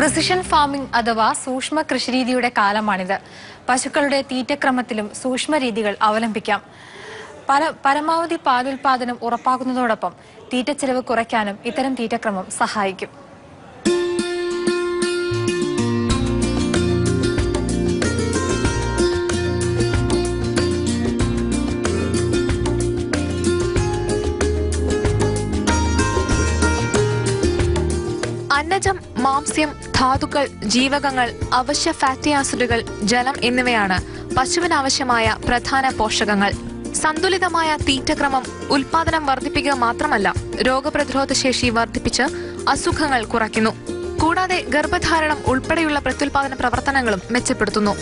precision farming അഥവാ സൂക്ഷ്മ കൃഷിരീതിയുടെ കാലമാണിത് പശുക്കളുടെ തീറ്റക്രമത്തിലും സൂക്ഷ്മ രീതികൾ അവലംബിക്കാം പല പരമാവധി പാലുൽപാദനം ഉറപ്പാക്കുന്നതോടൊപ്പം തീറ്റച്ചെലവ് കുറയ്ക്കാനും ഇത്തരം തീറ്റക്രമം സഹായിക്കും അന്നജം മാംസ്യം ധാതുക്കൾ ജീവകങ്ങൾ അവശ്യ ഫാറ്റി ആസിഡുകൾ ജലം എന്നിവയാണ് പശുവിനാവശ്യമായ പ്രധാന പോഷകങ്ങൾ സന്തുലിതമായ തീറ്റക്രമം ഉൽപാദനം വർദ്ധിപ്പിക്കുക മാത്രമല്ല രോഗപ്രതിരോധ ശേഷി വർദ്ധിപ്പിച്ച് അസുഖങ്ങൾ കുറയ്ക്കുന്നു കൂടാതെ ഗർഭധാരണം ഉൾപ്പെടെയുള്ള പ്രത്യുൽപാദന പ്രവർത്തനങ്ങളും മെച്ചപ്പെടുത്തുന്നു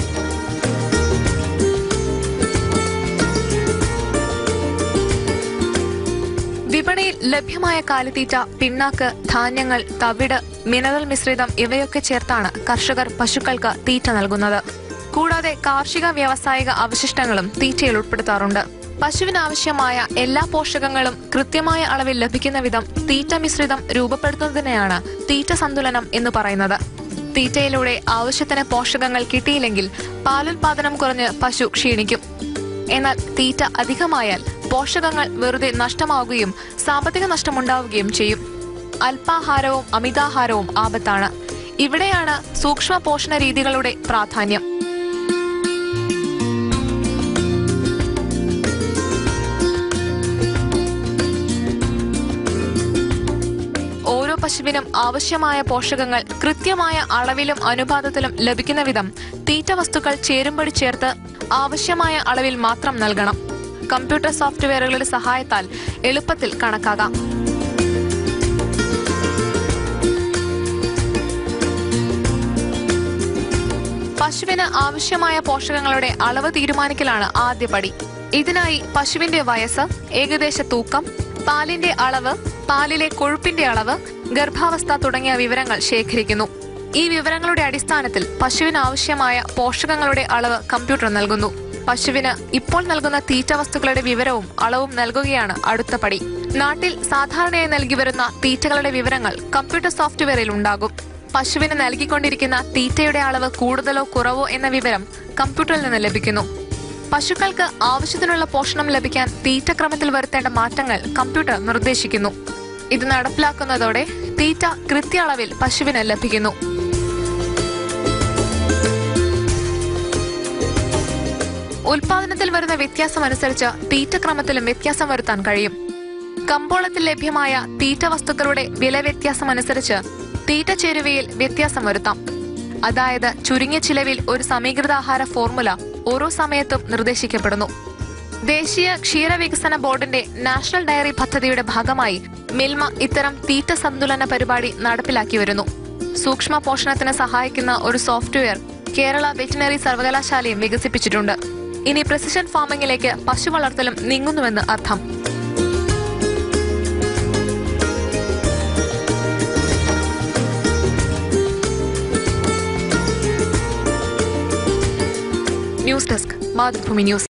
വിപണിയിൽ ലഭ്യമായ കാലിത്തീറ്റ പിണ്ണാക്ക് ധാന്യങ്ങൾ തവിട് മിനറൽ മിശ്രിതം ഇവയൊക്കെ ചേർത്താണ് കർഷകർ പശുക്കൾക്ക് തീറ്റ നൽകുന്നത് കൂടാതെ കാർഷിക വ്യാവസായിക അവശിഷ്ടങ്ങളും തീറ്റയിൽ ഉൾപ്പെടുത്താറുണ്ട് പശുവിനാവശ്യമായ എല്ലാ പോഷകങ്ങളും കൃത്യമായ അളവിൽ ലഭിക്കുന്ന വിധം തീറ്റ മിശ്രിതം രൂപപ്പെടുത്തുന്നതിനെയാണ് തീറ്റ സന്തുലനം എന്ന് പറയുന്നത് തീറ്റയിലൂടെ ആവശ്യത്തിന് പോഷകങ്ങൾ കിട്ടിയില്ലെങ്കിൽ പാലുൽപാദനം കുറഞ്ഞ് പശു ക്ഷീണിക്കും എന്നാൽ തീറ്റ അധികമായാൽ പോഷകങ്ങൾ വെറുതെ നഷ്ടമാവുകയും സാമ്പത്തിക നഷ്ടമുണ്ടാവുകയും ചെയ്യും അല്പാഹാരവും അമിതാഹാരവും ആപത്താണ് ഇവിടെയാണ് സൂക്ഷ്മ പോഷണ രീതികളുടെ പ്രാധാന്യം ഓരോ പശുവിനും ആവശ്യമായ പോഷകങ്ങൾ കൃത്യമായ അളവിലും അനുപാതത്തിലും ലഭിക്കുന്ന വിധം തീറ്റ വസ്തുക്കൾ ചേരുംപടി ചേർത്ത് ആവശ്യമായ അളവിൽ മാത്രം നൽകണം കമ്പ്യൂട്ടർ സോഫ്റ്റ്വെയറുകളുടെ സഹായത്താൽ എളുപ്പത്തിൽ കണക്കാകാം പശുവിന് ആവശ്യമായ പോഷകങ്ങളുടെ അളവ് തീരുമാനിക്കലാണ് ആദ്യ പടി ഇതിനായി പശുവിന്റെ വയസ്സ് ഏകദേശ തൂക്കം പാലിന്റെ അളവ് പാലിലെ കൊഴുപ്പിന്റെ അളവ് ഗർഭാവസ്ഥ തുടങ്ങിയ വിവരങ്ങൾ ശേഖരിക്കുന്നു ഈ വിവരങ്ങളുടെ അടിസ്ഥാനത്തിൽ പശുവിന് ആവശ്യമായ പോഷകങ്ങളുടെ അളവ് കമ്പ്യൂട്ടർ നൽകുന്നു പശുവിന് ഇപ്പോൾ നൽകുന്ന തീറ്റ വസ്തുക്കളുടെ വിവരവും അളവും നൽകുകയാണ് അടുത്ത പടി നാട്ടിൽ സാധാരണയായി നൽകി വരുന്ന തീറ്റകളുടെ വിവരങ്ങൾ കമ്പ്യൂട്ടർ സോഫ്റ്റ്വെയറിൽ ഉണ്ടാകും പശുവിന് നൽകിക്കൊണ്ടിരിക്കുന്ന തീറ്റയുടെ അളവ് കൂടുതലോ കുറവോ എന്ന വിവരം കമ്പ്യൂട്ടറിൽ നിന്ന് ലഭിക്കുന്നു പശുക്കൾക്ക് ആവശ്യത്തിനുള്ള പോഷണം ലഭിക്കാൻ തീറ്റക്രമത്തിൽ വരുത്തേണ്ട മാറ്റങ്ങൾ കമ്പ്യൂട്ടർ നിർദ്ദേശിക്കുന്നു ഇത് നടപ്പിലാക്കുന്നതോടെ തീറ്റ കൃത്യ അളവിൽ പശുവിന് ലഭിക്കുന്നു ഉൽപാദനത്തിൽ വരുന്ന വ്യത്യാസം അനുസരിച്ച് തീറ്റക്രമത്തിലും വ്യത്യാസം വരുത്താൻ കഴിയും കമ്പോളത്തിൽ ലഭ്യമായ തീറ്റ വസ്തുക്കളുടെ വില വ്യത്യാസം അനുസരിച്ച് തീറ്റ ചേരുവയിൽ വ്യത്യാസം വരുത്താം അതായത് ചുരുങ്ങിയ ചിലവിൽ ഒരു സമീകൃതാഹാര ഫോർമുല ഓരോ സമയത്തും നിർദ്ദേശിക്കപ്പെടുന്നു ദേശീയ ക്ഷീരവികസന ബോർഡിന്റെ നാഷണൽ ഡയറി പദ്ധതിയുടെ ഭാഗമായി മിൽമ ഇത്തരം തീറ്റ സന്തുലന പരിപാടി നടപ്പിലാക്കി വരുന്നു സൂക്ഷ്മ പോഷണത്തിന് സഹായിക്കുന്ന ഒരു സോഫ്റ്റ്വെയർ കേരള വെറ്റിനറി സർവകലാശാലയും വികസിപ്പിച്ചിട്ടുണ്ട് ഇനി പ്രസിഷൻ ഫാമിംഗിലേക്ക് പശു വളർത്തലും നീങ്ങുന്നുവെന്ന് അർത്ഥം ന്യൂസ് ഡെസ്ക് മാതൃഭൂമി ന്യൂസ്